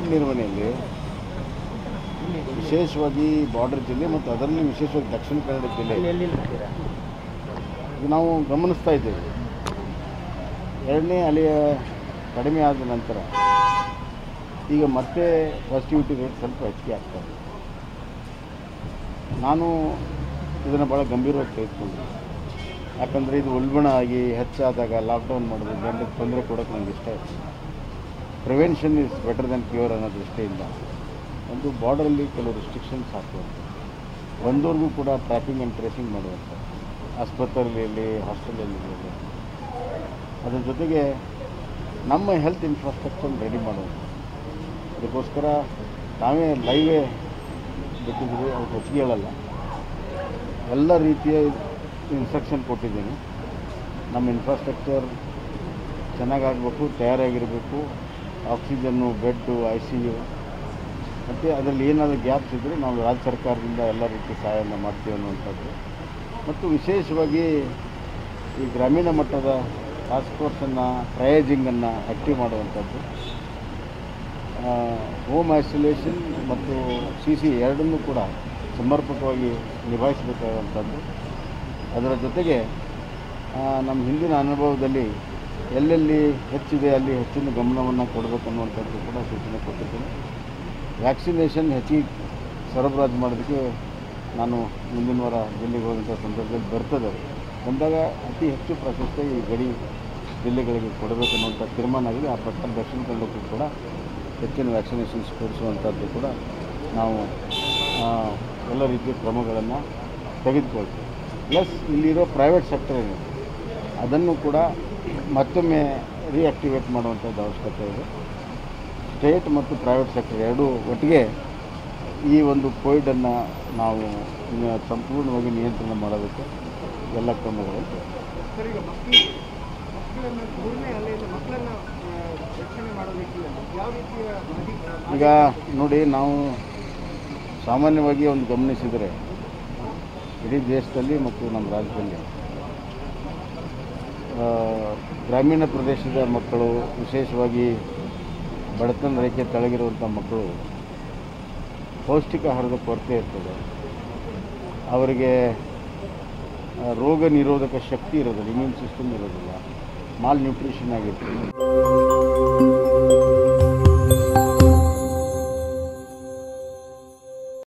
Covid ನಿರ್ವಹಣೆಯಲ್ಲಿ ವಿಶೇಷವಾಗಿ border ಜಿಲ್ಲೆ ಮತ್ತು ಅದರಲ್ಲಿ ವಿಶೇಷವಾಗಿ ದಕ್ಷಿಣ ಕನ್ನಡ ಜಿಲ್ಲೆ ಇದು ನಾವು ಗಮನಿಸ್ತಾ ಇದ್ದೇವೆ ಎರಡನೇ ಅಲೆಯ ಕಡಿಮೆ ಆದ ನಂತರ ಈಗ ಮತ್ತೆ ಪಾಸಿಟಿವಿಟಿ ರೇಟ್ ಸ್ವಲ್ಪ ಹೆಚ್ಚಿಗೆ ಆಗ್ತಾ ಇದೆ ನಾನು ಇದನ್ನು ಭಾಳ ಗಂಭೀರವಾಗಿ ತೆಗೆದುಕೊಂಡೆ ಯಾಕಂದರೆ ಇದು ಉಲ್ಬಣ ಆಗಿ ಹೆಚ್ಚಾದಾಗ ಲಾಕ್ಡೌನ್ ಮಾಡೋದು ಜನರಿಗೆ ತೊಂದರೆ ಕೊಡೋಕ್ಕೆ ನನಗೆ ಇಷ್ಟ ಇಲ್ಲ prevention is better than cure ಅನ್ನೋ ದೃಷ್ಟಿಯಿಂದ ಒಂದು ಬಾರ್ಡರಲ್ಲಿ ಕೆಲವು ರಿಸ್ಟ್ರಿಕ್ಷನ್ಸ್ ಹಾಕುವಂಥದ್ದು ಒಂದವರೆಗೂ ಕೂಡ ಟ್ರ್ಯಾಕಿಂಗ್ ಆ್ಯಂಡ್ ಟ್ರೇಸಿಂಗ್ ಮಾಡುವಂಥದ್ದು ಆಸ್ಪತ್ರೆಯಲ್ಲಿ ಹಾಸ್ಟೆಲಲ್ಲಿ ಅದ್ರ ಜೊತೆಗೆ ನಮ್ಮ ಹೆಲ್ತ್ ಇನ್ಫ್ರಾಸ್ಟ್ರಕ್ಚರ್ ರೆಡಿ ಮಾಡುವಂಥದ್ದು ಅದಕ್ಕೋಸ್ಕರ ನಾವೇ ಲೈವೇ ಬಿಟ್ಟಿದ್ದೀವಿ ಅವ್ರು ಹೆಚ್ಚಿಗೆ ಹೇಳಲ್ಲ ಎಲ್ಲ ರೀತಿಯ ಇನ್ಸ್ಟ್ರಕ್ಷನ್ ಕೊಟ್ಟಿದ್ದೀನಿ ನಮ್ಮ ಇನ್ಫ್ರಾಸ್ಟ್ರಕ್ಚರ್ ಚೆನ್ನಾಗಾಗಬೇಕು ತಯಾರಾಗಿರಬೇಕು oxygen bed I C U ಮತ್ತು ಅದರಲ್ಲಿ ಏನಾದರೂ ಗ್ಯಾಪ್ಸ್ ಇದ್ದರೆ ನಾವು ರಾಜ್ಯ ಸರ್ಕಾರದಿಂದ ಎಲ್ಲ ರೀತಿ ಸಹಾಯವನ್ನು ಮಾಡ್ತೀವಿ ಅನ್ನುವಂಥದ್ದು ಮತ್ತು ವಿಶೇಷವಾಗಿ ಈ ಗ್ರಾಮೀಣ ಮಟ್ಟದ ಟಾಸ್ಕ್ ಫೋರ್ಸನ್ನು ಟ್ರಯೇಜಿಂಗನ್ನು ಆ್ಯಕ್ಟಿವ್ ಮಾಡುವಂಥದ್ದು ಹೋಮ್ ಐಸೋಲೇಷನ್ ಮತ್ತು ಸಿ ಸಿ ಎರಡನ್ನೂ ಕೂಡ ಸಮರ್ಪಕವಾಗಿ ನಿಭಾಯಿಸಬೇಕಾದಂಥದ್ದು ಅದರ ಜೊತೆಗೆ ಆ, ನಮ್ಮ ಹಿಂದಿನ ಅನುಭವದಲ್ಲಿ ಎಲ್ಲೆಲ್ಲಿ ಹೆಚ್ಚಿದೆ ಅಲ್ಲಿ ಹೆಚ್ಚಿನ ಗಮನವನ್ನು ಕೊಡಬೇಕನ್ನುವಂಥದ್ದು ಕೂಡ ಸೂಚನೆ ಕೊಟ್ಟಿದ್ದೇನೆ ವ್ಯಾಕ್ಸಿನೇಷನ್ ಹೆಚ್ಚಿಗೆ ಸರಬರಾಜು ಮಾಡೋದಕ್ಕೆ ನಾನು ಮುಂದಿನ ವಾರ ಜಿಲ್ಲೆಗೆ ಹೋದಂಥ ಸಂದರ್ಭದಲ್ಲಿ ಬರ್ತದೆ ಬಂದಾಗ ಅತಿ ಹೆಚ್ಚು ಪ್ರಾಶಸ್ತ್ಯ ಈ ಗಡಿ ಜಿಲ್ಲೆಗಳಿಗೆ ಕೊಡಬೇಕನ್ನುವಂಥ ತೀರ್ಮಾನ ಆಗಿದೆ ಆ ಪ್ರಕಾರ ದಕ್ಷಿಣ ಕನ್ನಡಕ್ಕೂ ಕೂಡ ಹೆಚ್ಚಿನ ವ್ಯಾಕ್ಸಿನೇಷನ್ಸ್ ಕೊಡಿಸುವಂಥದ್ದು ಕೂಡ ನಾವು ಆ, ಎಲ್ಲ ರೀತಿಯ ಕ್ರಮಗಳನ್ನು ತೆಗೆದುಕೊಳ್ತೀವಿ ಪ್ಲಸ್ ಇಲ್ಲಿರೋ ಪ್ರೈವೇಟ್ ಸೆಕ್ಟರ್ ಏನಿದೆ ಅದನ್ನು ಕೂಡ ಮತ್ತೊಮ್ಮೆ ರಿಯಾಕ್ಟಿವೇಟ್ ಮಾಡುವಂಥದ್ದು ಅವಶ್ಯಕತೆ ಇದೆ ಸ್ಟೇಟ್ ಮತ್ತು ಪ್ರೈವೇಟ್ ಸೆಕ್ಟರ್ ಎರಡೂ ಒಟ್ಟಿಗೆ ಈ ಒಂದು ಕೋವಿಡನ್ನು ನಾವು ಇನ್ನು ಸಂಪೂರ್ಣವಾಗಿ ನಿಯಂತ್ರಣ ಮಾಡೋದಕ್ಕೆ ಎಲ್ಲ ಕ್ರಮಗಳು ಸರ್ ಈಗ ಮಕ್ಕಳಿಗೆ ಮಕ್ಕಳನ್ನ ಮೂರನೇ ಅಲೆಯಿಂದ ಮಕ್ಕಳನ್ನ ಆ, ರಕ್ಷಣೆ ಮಾಡೋದಕ್ಕೆ ಯಾವ ರೀತಿಯ ಮಾಹಿತಿ ಈಗ ನೋಡಿ ನಾವು ಸಾಮಾನ್ಯವಾಗಿ ಒಂದು ಗಮನಿಸಿದರೆ ಇಡೀ ದೇಶದಲ್ಲಿ ಮತ್ತು ನಮ್ಮ ರಾಜ್ಯದಲ್ಲಿ ಆ, ಗ್ರಾಮೀಣ ಪ್ರದೇಶದ ಮಕ್ಕಳು ವಿಶೇಷವಾಗಿ ಬಡತನ ರೇಖೆ ಕೆಳಗಿರುವಂಥ ಮಕ್ಕಳು ಪೌಷ್ಟಿಕ ಆಹಾರದ ಕೊರತೆ ಇರ್ತದೆ ಅವರಿಗೆ ಆ, ರೋಗ ನಿರೋಧಕ ಶಕ್ತಿ ಇರೋದಿಲ್ಲ ಇಮ್ಯೂನ್ ಸಿಸ್ಟಮ್ ಇರೋದಿಲ್ಲ ಮಾಲ್ ನ್ಯೂಟ್ರಿಷನ್ ಆಗಿರ್ತದೆ